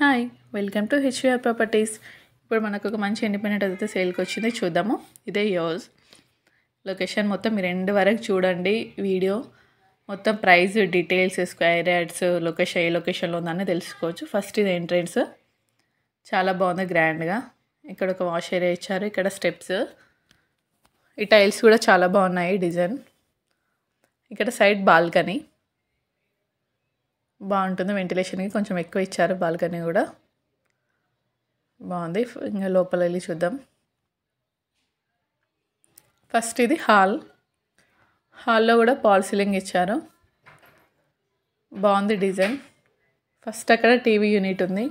hi welcome to HVR properties ఇప్పుడు మనకు ఒక మంచి ఇండిపెండెంట్ అయితే సేల్కి వచ్చింది చూద్దాము ఇదే యోజ్ లొకేషన్ మొత్తం మీరు ఎండ్ వరకు చూడండి వీడియో మొత్తం price details square yards location ఏ లొకేషన్లో ఉందని తెలుసుకోవచ్చు ఫస్ట్ ఇది ఎంట్రెన్స్ చాలా బాగుంది గ్రాండ్గా ఇక్కడ ఒక వాష్ ఏరియా ఇచ్చారు ఇక్కడ స్టెప్స్ ఈ టైల్స్ కూడా చాలా బాగున్నాయి డిజైన్ ఇక్కడ సైడ్ బాల్కనీ బాగుంటుంది వెంటిలేషన్కి కొంచెం ఎక్కువ ఇచ్చారు బాల్కనీ కూడా బాగుంది ఇంకా లోపల వెళ్ళి చూద్దాం ఫస్ట్ ఇది హాల్ హాల్లో కూడా పాల్ సీలింగ్ ఇచ్చారు బాగుంది డిజైన్ ఫస్ట్ అక్కడ టీవీ యూనిట్ ఉంది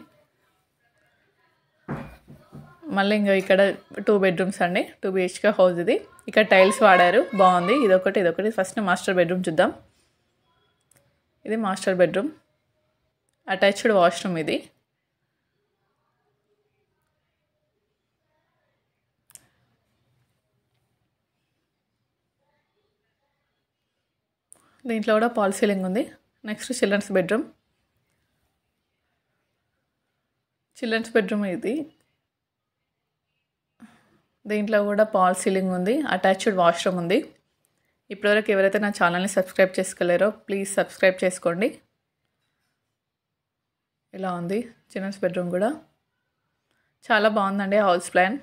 మళ్ళీ ఇంకా ఇక్కడ టూ బెడ్రూమ్స్ అండి టూ బిహెచ్కే హౌస్ ఇది ఇక్కడ టైల్స్ వాడారు బాగుంది ఇదొకటి ఇదొకటి ఫస్ట్ మాస్టర్ బెడ్రూమ్ చూద్దాం ఇది మాస్టర్ బెడ్రూమ్ అటాచ్డ్ వాష్రూమ్ ఇది దీంట్లో కూడా పాల్ సీలింగ్ ఉంది next children's bedroom children's bedroom ఇది దీంట్లో కూడా పాల్ సీలింగ్ ఉంది అటాచ్డ్ వాష్రూమ్ ఉంది ఇప్పటివరకు ఎవరైతే నా ఛానల్ని సబ్స్క్రైబ్ చేసుకోలేరో ప్లీజ్ సబ్స్క్రైబ్ చేసుకోండి ఇలా ఉంది చిల్డ్రన్స్ బెడ్రూమ్ కూడా చాలా బాగుందండి హౌస్ ప్లాన్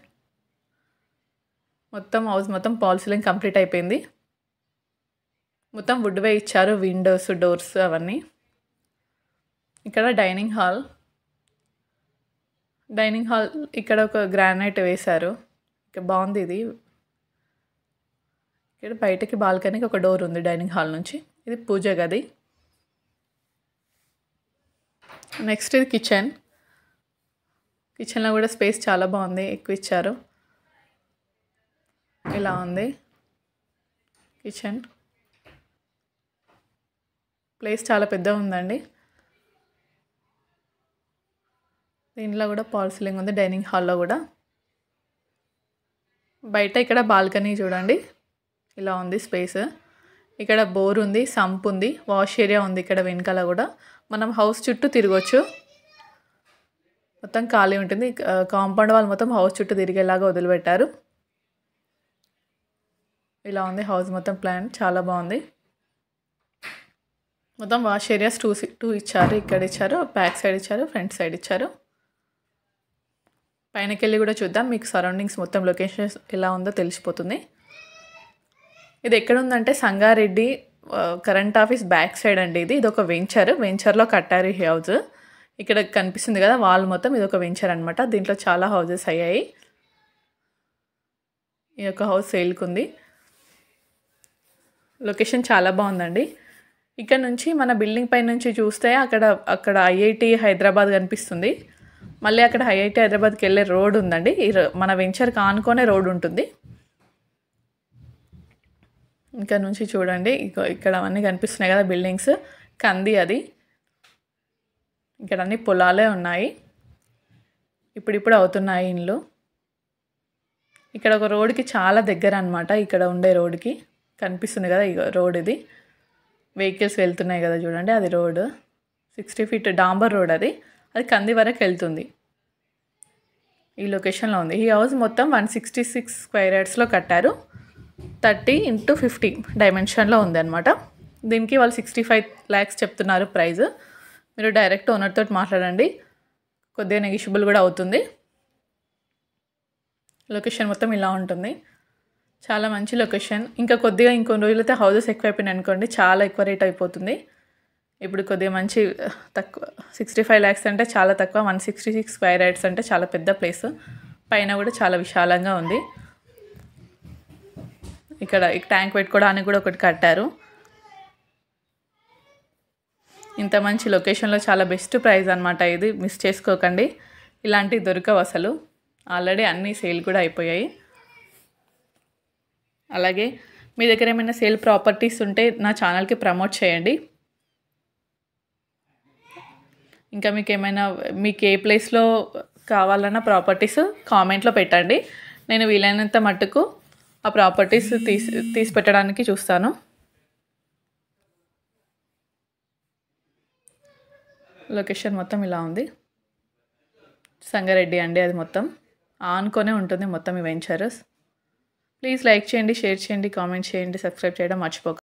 మొత్తం హౌస్ మొత్తం పాల్ సీలింగ్ కంప్లీట్ అయిపోయింది మొత్తం వుడ్ వే ఇచ్చారు విండోస్ డోర్స్ అవన్నీ ఇక్కడ డైనింగ్ హాల్ డైనింగ్ హాల్ ఇక్కడ ఒక గ్రానైట్ వేశారు ఇక్కడ బాగుంది ఇది ఇక్కడ బయటకి బాల్కనీకి ఒక డోర్ ఉంది డైనింగ్ హాల్ నుంచి ఇది పూజ గది నెక్స్ట్ ఇది కిచెన్ కిచెన్లో కూడా స్పేస్ చాలా బాగుంది ఎక్కువ ఇచ్చారు ఇలా ఉంది కిచెన్ ప్లేస్ చాలా పెద్దగా ఉందండి దీంట్లో కూడా పాల్ సీలింగ్ ఉంది డైనింగ్ హాల్లో కూడా బయట ఇక్కడ బాల్కనీ చూడండి ఇలా ఉంది స్పేస్ ఇక్కడ బోర్ ఉంది సంప్ ఉంది వాష్ ఏరియా ఉంది ఇక్కడ వెనకాల కూడా మనం హౌస్ చుట్టూ తిరగచ్చు మొత్తం ఖాళీ ఉంటుంది కాంపౌండ్ వాళ్ళు మొత్తం హౌస్ చుట్టూ తిరిగేలాగా వదిలిపెట్టారు ఇలా ఉంది హౌస్ మొత్తం ప్లాన్ చాలా బాగుంది మొత్తం వాష్ ఏరియాస్ టూ టూ ఇచ్చారు ఇక్కడ ఇచ్చారు బ్యాక్ సైడ్ ఇచ్చారు ఫ్రంట్ సైడ్ ఇచ్చారు పైనకి వెళ్ళి కూడా చూద్దాం మీకు సరౌండింగ్స్ మొత్తం లొకేషన్స్ ఎలా ఉందో తెలిసిపోతుంది ఇది ఎక్కడ ఉందంటే Sangareddy current office back side అండి ఇది ఇది ఒక వెంచర్ వెంచర్లో కట్టారు ఈ హౌస్ ఇక్కడ కనిపిస్తుంది కదా వాల్ మొత్తం ఇది ఒక వెంచర్ అనమాట దీంట్లో చాలా హౌజెస్ అయ్యాయి ఈ యొక్క హౌస్ సేల్కి ఉంది లొకేషన్ చాలా బాగుందండి ఇక్కడ నుంచి మన బిల్డింగ్ పై నుంచి చూస్తే అక్కడ అక్కడ ఐఐటి హైదరాబాద్ కనిపిస్తుంది మళ్ళీ అక్కడ ఐఐటి హైదరాబాద్కి వెళ్ళే రోడ్ ఉందండి ఈ మన వెంచర్కి ఆనుకొనే రోడ్ ఉంటుంది ఇంకా నుంచి చూడండి ఇక్కడ అవన్నీ కనిపిస్తున్నాయి కదా బిల్డింగ్స్ కంది అది ఇక్కడ అన్ని పొలాలే ఉన్నాయి ఇప్పుడిప్పుడు అవుతున్నాయి ఇండ్లు ఇక్కడ ఒక రోడ్కి చాలా దగ్గర అనమాట ఇక్కడ ఉండే రోడ్కి కనిపిస్తుంది కదా ఇక రోడ్ ఇది వెహికల్స్ వెళ్తున్నాయి కదా చూడండి అది రోడ్ సిక్స్టీ ఫీట్ డాంబర్ రోడ్ అది అది కంది వరకు వెళ్తుంది ఈ లొకేషన్లో ఉంది ఈ హౌస్ మొత్తం వన్ సిక్స్టీ సిక్స్ స్క్వైర్ యార్డ్స్లో కట్టారు థర్టీ ఇంటూ ఫిఫ్టీ డైమెన్షన్లో ఉంది అనమాట దీనికి వాళ్ళు సిక్స్టీ ఫైవ్ ల్యాక్స్ చెప్తున్నారు ప్రైస్ మీరు డైరెక్ట్ ఓనర్తో మాట్లాడండి కొద్దిగా నెగిషియబుల్ కూడా అవుతుంది లొకేషన్ మొత్తం ఇలా ఉంటుంది చాలా మంచి లొకేషన్ ఇంకా కొద్దిగా ఇంకొన్ని రోజులైతే హౌసెస్ ఎక్కువ అయిపోయినాయి అనుకోండి చాలా ఎక్కువ రేట్ అయిపోతుంది ఇప్పుడు కొద్దిగా మంచి తక్కువ సిక్స్టీ ఫైవ్ ల్యాక్స్ అంటే చాలా తక్కువ one sixty six square yards అంటే చాలా పెద్ద ప్లేస్ పైన కూడా చాలా విశాలంగా ఉంది ఇక్కడ ట్యాంక్ పెట్టుకోవడానికి కూడా ఒకటి కట్టారు ఇంత మంచి లొకేషన్లో చాలా బెస్ట్ ప్రైస్ అనమాట ఇది మిస్ చేసుకోకండి ఇలాంటివి దొరకవు అసలు ఆల్రెడీ అన్నీ సేల్ కూడా అయిపోయాయి అలాగే మీ దగ్గర ఏమైనా సేల్ ప్రాపర్టీస్ ఉంటే నా ఛానల్కి ప్రమోట్ చేయండి ఇంకా మీకు ఏమైనా మీకు ఏ ప్లేస్లో కావాలన్న ప్రాపర్టీస్ కామెంట్లో పెట్టండి నేను వీలైనంత మట్టుకు ఆ ప్రాపర్టీస్ తీసి తీసి పెట్టడానికి చూస్తాను లొకేషన్ మొత్తం ఇలా ఉంది సంగారెడ్డి అండి అది మొత్తం ఆనుకొనే ఉంటుంది మొత్తం ఈ వెంచర్ ప్లీజ్ లైక్ చేయండి షేర్ చేయండి కామెంట్ చేయండి సబ్స్క్రైబ్ చేయడం మర్చిపోకండి